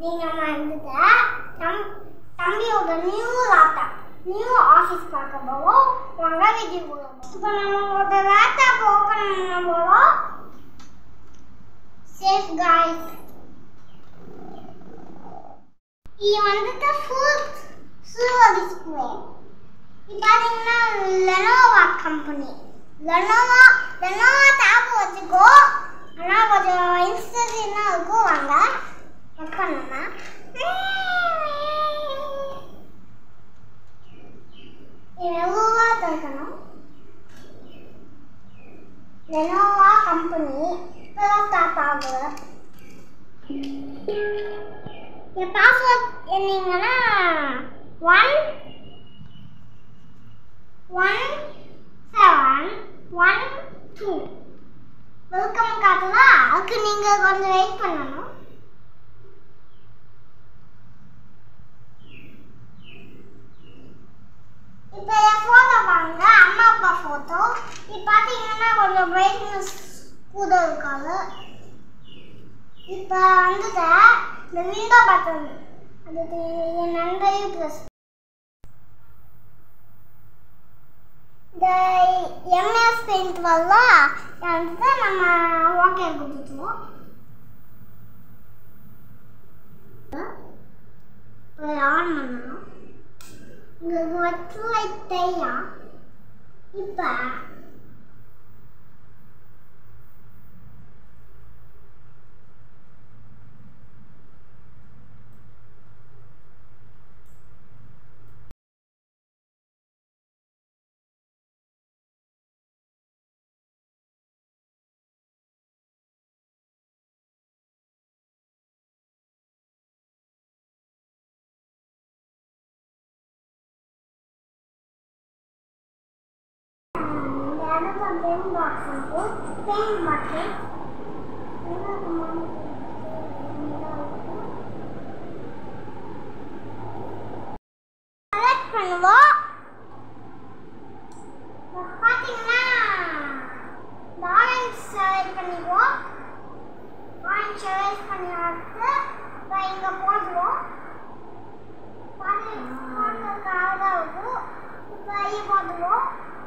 நீங்க வந்துட்டு தம் தம்பியோட நியூ லேப்டாப் நியூ ஆஃபீஸ் பார்க்க போவோம் வாங்க வீட்டுக்கு போவோம் இப்போ நம்மளோட லேப்டாப் ஓப்பன் பண்ண போகிறோம் சேஃப் காய்ஸ் இது வந்துட்டு ஃபுல் சில்வர் டிஸ்பிளே இது பார்த்தீங்கன்னா Lenovo company Lenovo Lenovo tab வச்சுக்கோ ஆனால் கொஞ்சம் இன்ஸ்டன்டாக இருக்கும் வாங்க செக் பண்ணலாம் மெதுவாக திறக்கணும் லெனோவா கம்பெனி இப்போதான் ஸ்டார்ட் ஆகுது என் பாஸ்வேர்ட் என்னங்கன்னா one one seven one two welcome காட்டுதா அதுக்கு நீங்கள் கொஞ்சம் வெயிட் பண்ணணும் இப்போ என் ஃபோட்டோ பாருங்க அம்மா அப்பா ஃபோட்டோ இது பார்த்தீங்கன்னா கொஞ்சம் பிரைட்னஸ் கூட இருக்காது இப்போ வந்துட்டு இந்த விண்டோ பட்டன் அதுக்கு என் நண்பரையும் ப்ரெஸ் இந்த எம்எஸ் பெயிண்ட் வரல வந்துட்டு நம்ம ஓகே கொடுத்துருவோம் இப்போ ஆன் பண்ணணும் உங்களுக்கு வெப்சைட் தெரியும் இப்போ இந்த இடத்துல பென் பாக்ஸ் இருக்கு பென் பக்கெட் செலக்ட் பண்ணுவோம் இப்ப பார்த்தீங்கன்னா இந்த ஆரஞ்சு செலக்ட் பண்ணிக்குவோம் ஆரஞ்சு செலக்ட் பண்ணி அடுத்து இப்போ இங்கே போடுவோம் பார்க்கறதுக்காக தான் இருக்கும் இப்போ ஐ போடுவோம்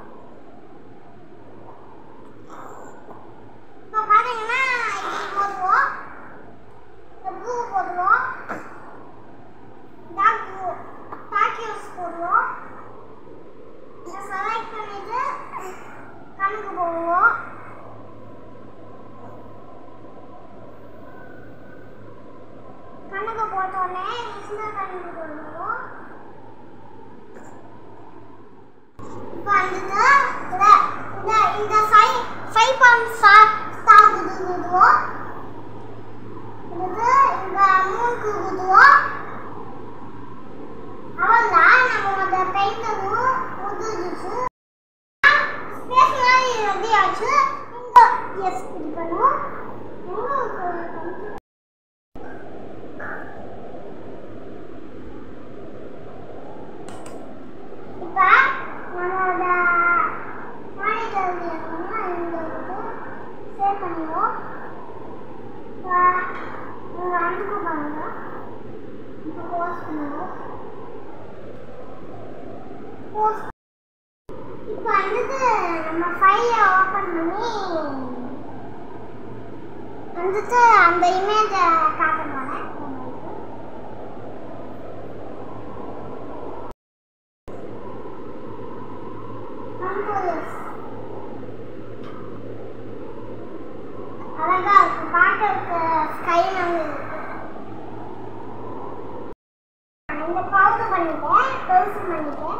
இப்போ பார்த்தீங்கன்னா இது போடுவோம் இந்த ப்ளூ போடுவோம் டார்க் ப்ளூ டாக்கியூஸ் போடுவோம் இதை செலக்ட் பண்ணிட்டு கணக்கு போடுவோம் கணக்கு போட்டோடனே இந்த கணக்கு போடுவோம் இப்போ வந்துட்டு இந்த இந்த இந்த five five point star stock குதுவோம் இது இந்த மூணுக்கு குதுவோம் அவ்வளோதான் நம்மளோட பெயிண்டரும் உதுச்சு ஸ்பேஸ் மாதிரி ரெடி ஆச்சு இந்த எஸ் கொடுக்கணும் எங்களுக்கு இப்போ நம்மளோட மானிட்டர் இருக்கணும்னா இந்த வந்து சேவ் பண்ணிடுவோம் இப்போ இங்கே அனுப்ப பாருங்க இப்போ போஸ்ட் பண்ணுவோம் போஸ்ட் இப்போ வந்துட்டு நம்ம ஃபைலை ஓப்பன் பண்ணி வந்துட்டு அந்த இமேஜை காட்ட போகிறேன் உங்களுக்கு கம்போயர்ஸ் அழகா இருக்கு பார்க்கறதுக்கு ஸ்கை மாதிரி இருக்கு இந்த பவுடர் பண்ணிட்டேன் பெருசு பண்ணிட்டேன்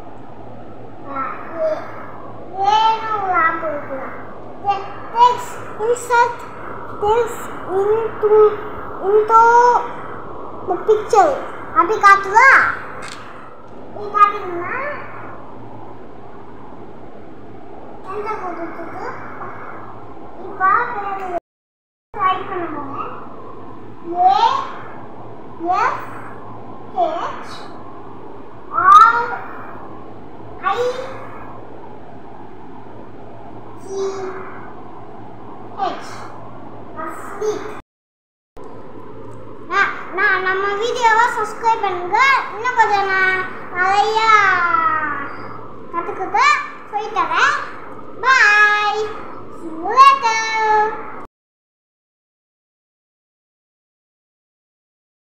ஏன்னு ஒரு ஆப் இருக்கலாம் takes insert this into into the picture அப்படி காட்டுதா இது பார்த்தீங்கன்னா எந்த கொடுத்துட்டு இப்போ ட்ரை பண்ண போகிறேன் A S H R I C H asleep நான் நம்ம வீடியோவை சப்ஸ்கிரைப் பண்ணுங்க இன்னும் கொஞ்சம் நான் நிறையா கற்றுக்கிட்டு சொல்லித்தரேன் பாய்